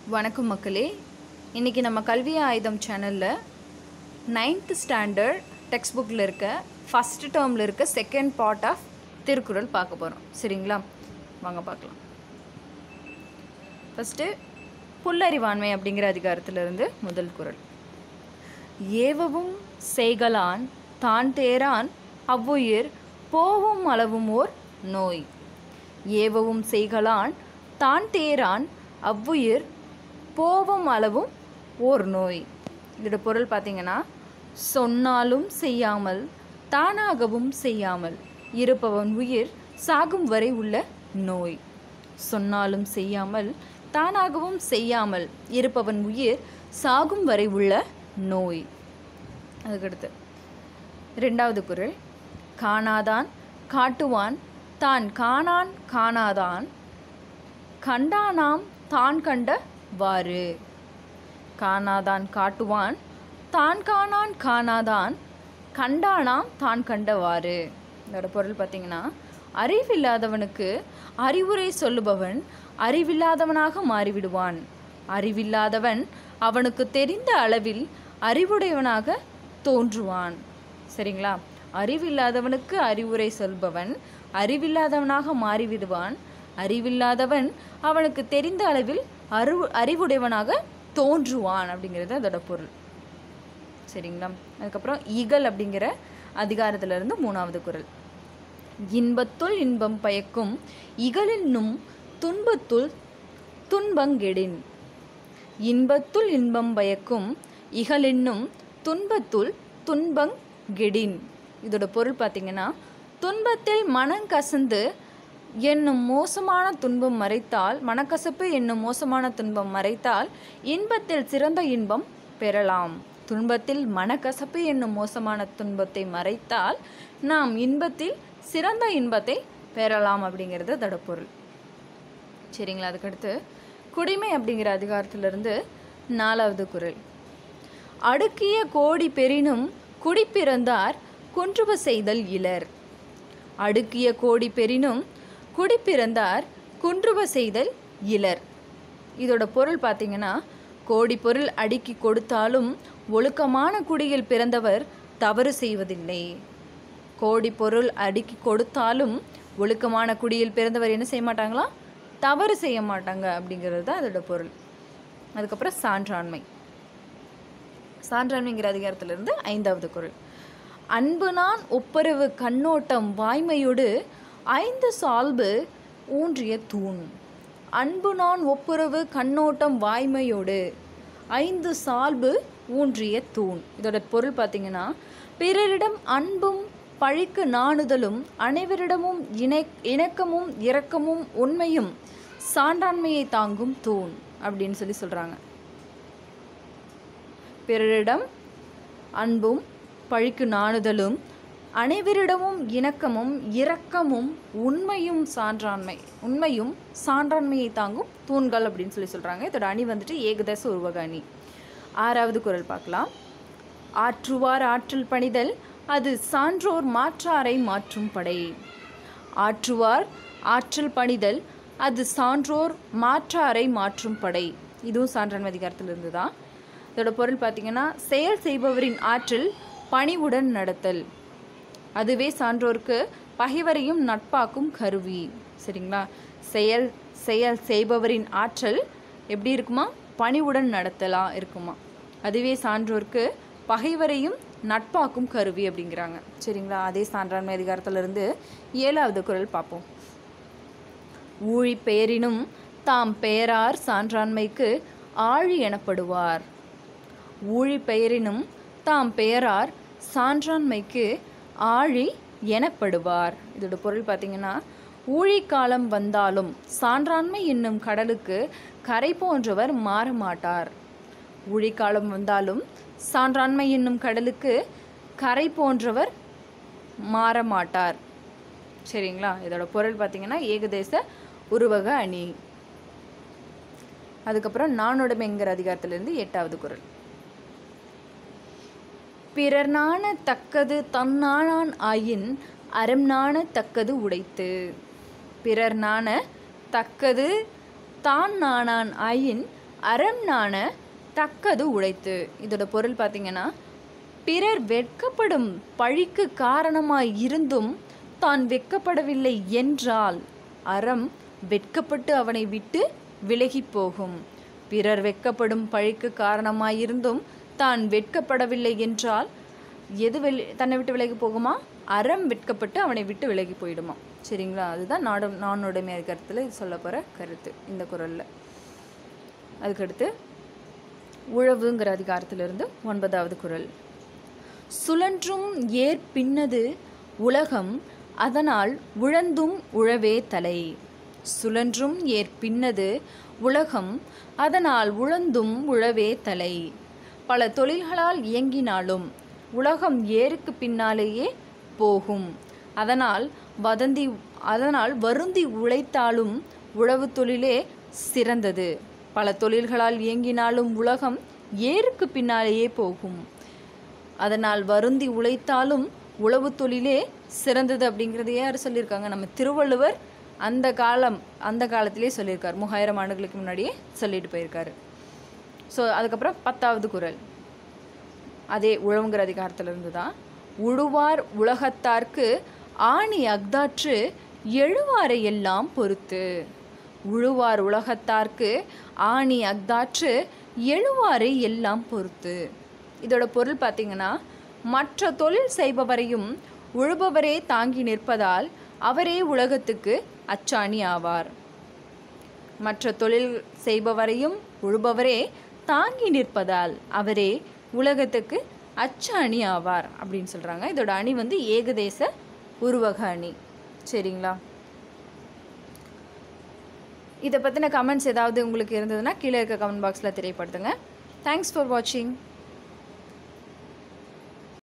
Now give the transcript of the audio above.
வணக்கம் மக்களே இன்றைக்கி நம்ம கல்வி ஆயுதம் சேனலில் நைன்த் ஸ்டாண்டர்ட் டெக்ஸ்ட் புக்கில் இருக்க ஃபஸ்ட் டேர்மில் இருக்க செகண்ட் பார்ட் ஆஃப் திருக்குறள் பார்க்க போகிறோம் சரிங்களா வாங்க பார்க்கலாம் ஃபஸ்ட்டு புல்லறிவாண்மை அப்படிங்கிற அதிகாரத்திலிருந்து முதல் குறள் ஏவவும் செய்கலான் தான் தேரான் அவ்வுயிர் போவும் அளவும் ஓர் நோய் ஏவவும் செய்கலான் தான் தேரான் அவ்வுயிர் போவும் அளவும் ஓர் நோய் இதோட பொருள் பார்த்தீங்கன்னா சொன்னாலும் செய்யாமல் தானாகவும் செய்யாமல் இருப்பவன் உயிர் சாகும் வரை உள்ள நோய் சொன்னாலும் செய்யாமல் தானாகவும் செய்யாமல் இருப்பவன் உயிர் சாகும் வரை உள்ள நோய் அதுக்கடுத்து ரெண்டாவது குறள் காணாதான் காட்டுவான் தான் காணான் காணாதான் கண்டானாம் தான் கண்ட வாறு காணாதான் காட்டுவான் தான் காணான் காணாதான் கண்டானாம் தான் கண்டவாறு இதோட பொருள் பார்த்தீங்கன்னா அறிவில்லாதவனுக்கு அறிவுரை சொல்லுபவன் அறிவில்லாதவனாக மாறிவிடுவான் அறிவில்லாதவன் அவனுக்கு தெரிந்த அளவில் அறிவுடையவனாக தோன்றுவான் சரிங்களா அறிவில்லாதவனுக்கு அறிவுரை சொல்பவன் அறிவில்லாதவனாக மாறிவிடுவான் அறிவில்லாதவன் அவனுக்கு தெரிந்த அளவில் அறிவு அறிவுடையவனாக தோன்றுவான் அப்படிங்கிறது அதோட பொருள் சரிங்களா அதுக்கப்புறம் ஈகல் அப்படிங்கிற அதிகாரத்திலிருந்து மூணாவது குறள் இன்பத்துள் இன்பம் பயக்கும் இகலின்னும் துன்பத்துள் துன்பங்கெடின் இன்பத்துள் இன்பம் பயக்கும் இகலென்னும் துன்பத்துள் துன்பங்கெடின் இதோட பொருள் பார்த்தீங்கன்னா துன்பத்தில் மனம் கசந்து என்னும் மோசமான துன்பம் மறைத்தால் மனக்கசப்பு என்னும் மோசமான துன்பம் மறைத்தால் இன்பத்தில் சிறந்த இன்பம் பெறலாம் துன்பத்தில் மனக்கசப்பு என்னும் மோசமான துன்பத்தை மறைத்தால் நாம் இன்பத்தில் சிறந்த இன்பத்தை பெறலாம் அப்படிங்கிறது அதோட பொருள் சரிங்களா அதுக்கடுத்து குடிமை அப்படிங்கிற அதிகாரத்திலிருந்து நாலாவது குறள் அடுக்கிய கோடி பெரினும் குடிப்பிறந்தார் குன்றுவ செய்தல் இலர் அடுக்கிய கோடி பெரினும் குடிப்பிறந்தார் குன்றுவ செய்தல் இலர் இதோட பொருள் பார்த்தீங்கன்னா கோடி பொருள் அடுக்கி கொடுத்தாலும் ஒழுக்கமான குடியில் பிறந்தவர் தவறு செய்வதில்லை கோடி பொருள் அடுக்கி கொடுத்தாலும் ஒழுக்கமான குடியில் பிறந்தவர் என்ன செய்ய மாட்டாங்களா தவறு செய்ய மாட்டாங்க அப்படிங்கிறது தான் அதோட பொருள் அதுக்கப்புறம் சான்றாண்மை சான்றாண்மைங்கிற அதிகாரத்திலிருந்து ஐந்தாவது குறள் அன்பு நான் ஒப்புரவு கண்ணோட்டம் வாய்மையோடு ஐந்து சால்பு ஊன்றிய தூண் அன்பு நான் ஒப்புரவு கண்ணோட்டம் வாய்மையோடு ஐந்து சால்பு ஊன்றிய தூண் இதோட பொருள் பார்த்தீங்கன்னா பிறரிடம் அன்பும் பழிக்கு நாணுதலும் அனைவரிடமும் இணை இணக்கமும் இரக்கமும் உண்மையும் சான்றாண்மையை தாங்கும் தூண் அப்படின்னு சொல்லி சொல்கிறாங்க பிறரிடம் அன்பும் பழிக்கு நாணுதலும் அனைவரிடமும் இணக்கமும் இரக்கமும் உண்மையும் சான்றாண்மை உண்மையும் சான்றாண்மையை தாங்கும் தூண்கள் அப்படின்னு சொல்லி சொல்கிறாங்க இதோட அணி வந்துட்டு ஏகதச உருவக அணி ஆறாவது குரல் பார்க்கலாம் ஆற்றுவார் ஆற்றல் பணிதல் அது சான்றோர் மாற்றாரை மாற்றும் படை ஆற்றுவார் ஆற்றல் பணிதல் அது சான்றோர் மாற்றாரை மாற்றும் படை இதுவும் சான்றாண்மை அதிகாரத்திலிருந்து தான் இதோட பொருள் பார்த்திங்கன்னா செயல் செய்பவரின் ஆற்றல் பணிவுடன் நடத்தல் அதுவே சான்றோருக்கு பகைவரையும் நட்பாக்கும் கருவி சரிங்களா செயல் செயல் செய்பவரின் ஆற்றல் எப்படி இருக்குமா பணிவுடன் நடத்தலாம் இருக்குமா அதுவே சான்றோருக்கு பகைவரையும் நட்பாக்கும் கருவி அப்படிங்கிறாங்க சரிங்களா அதே சான்றாண்மை அதிகாரத்திலிருந்து ஏழாவது குரல் பார்ப்போம் ஊழி பெயரினும் தாம் பெயரார் சான்றாண்மைக்கு ஆழி எனப்படுவார் ஊழி பெயரினும் தாம் பெயரார் சான்றாண்மைக்கு ஆழி எனப்படுவார் இதோட பொருள் பார்த்தீங்கன்னா ஊழிக்காலம் வந்தாலும் சான்றாண்மை என்னும் கடலுக்கு கரை போன்றவர் மாற மாட்டார் ஊழிக்காலம் வந்தாலும் சான்றாண்மை என்னும் கடலுக்கு கரை போன்றவர் மாற மாட்டார் சரிங்களா இதோட பொருள் பார்த்தீங்கன்னா ஏகதேச உருவக அணி அதுக்கப்புறம் நானுடைமைங்கிற அதிகாரத்திலிருந்து எட்டாவது குரல் பிறர் நாண தக்கது தன்னானான் ஆயின் அறம் நாண தக்கது உடைத்து பிறர் நாண தக்கது தான் நாணான் ஆயின் அறம் நாண தக்கது உழைத்து இதோட பொருள் பார்த்தீங்கன்னா பிறர் வெட்கப்படும் பழிக்கு காரணமாய் இருந்தும் தான் வெட்கப்படவில்லை என்றால் அறம் வெட்கப்பட்டு அவனை விட்டு விலகி போகும் பிறர் வெட்கப்படும் பழிக்கு காரணமாயிருந்தும் தான் வெட்கப்படவில்லை என்றால் எது வெளி தன்னை விட்டு விலகி போகுமா அறம் வெட்கப்பட்டு அவனை விட்டு விலகி போயிடுமா சரிங்களா அதுதான் நாடு நானுடைமை கருத்தில் இது சொல்ல போகிற கருத்து இந்த குரலில் அதுக்கடுத்து உழவுங்கிற அதிகாரத்திலிருந்து ஒன்பதாவது குரல் சுழன்றும் ஏர் பின்னது உலகம் அதனால் உழந்தும் உழவே தலை சுழன்றும் ஏர் பின்னது உலகம் அதனால் உழந்தும் உழவே தலை பல தொழில்களால் இயங்கினாலும் உலகம் ஏருக்கு பின்னாலேயே போகும் அதனால் வதந்தி அதனால் வருந்தி உழைத்தாலும் உழவு தொழிலே சிறந்தது பல தொழில்களால் இயங்கினாலும் உலகம் ஏருக்கு பின்னாலேயே போகும் அதனால் வருந்தி உழைத்தாலும் உழவு தொழிலே சிறந்தது அப்படிங்கிறத யார் சொல்லியிருக்காங்க நம்ம திருவள்ளுவர் அந்த காலம் அந்த காலத்திலே சொல்லியிருக்கார் மூவாயிரம் ஆண்டுகளுக்கு முன்னாடியே சொல்லிட்டு போயிருக்காரு ஸோ அதுக்கப்புறம் பத்தாவது குரல் அதே உழவுங்கிற அதிகாரத்திலிருந்து தான் உழுவார் உலகத்தார்க்கு ஆணி அக்தாற்று எழுவாரை எல்லாம் பொறுத்து உழுவார் உலகத்தார்க்கு ஆணி அக்தாற்று எழுவாரை எல்லாம் பொறுத்து இதோட பொருள் பார்த்தீங்கன்னா மற்ற தொழில் செய்பவரையும் உழுபவரே தாங்கி நிற்பதால் அவரே உலகத்துக்கு அச்சாணி ஆவார் மற்ற தொழில் செய்பவரையும் உழுபவரே தாங்கி நிற்பதால் அவரே உலகத்துக்கு அச்சாணி ஆவார் அப்படின்னு சொல்கிறாங்க இதோட அணி வந்து ஏகதேச உருவக அணி சரிங்களா இதை பற்றின கமெண்ட்ஸ் ஏதாவது உங்களுக்கு இருந்ததுன்னா கீழே இருக்க கமெண்ட் பாக்ஸில் தெரியப்படுத்துங்க தேங்க்ஸ் ஃபார் வாட்சிங்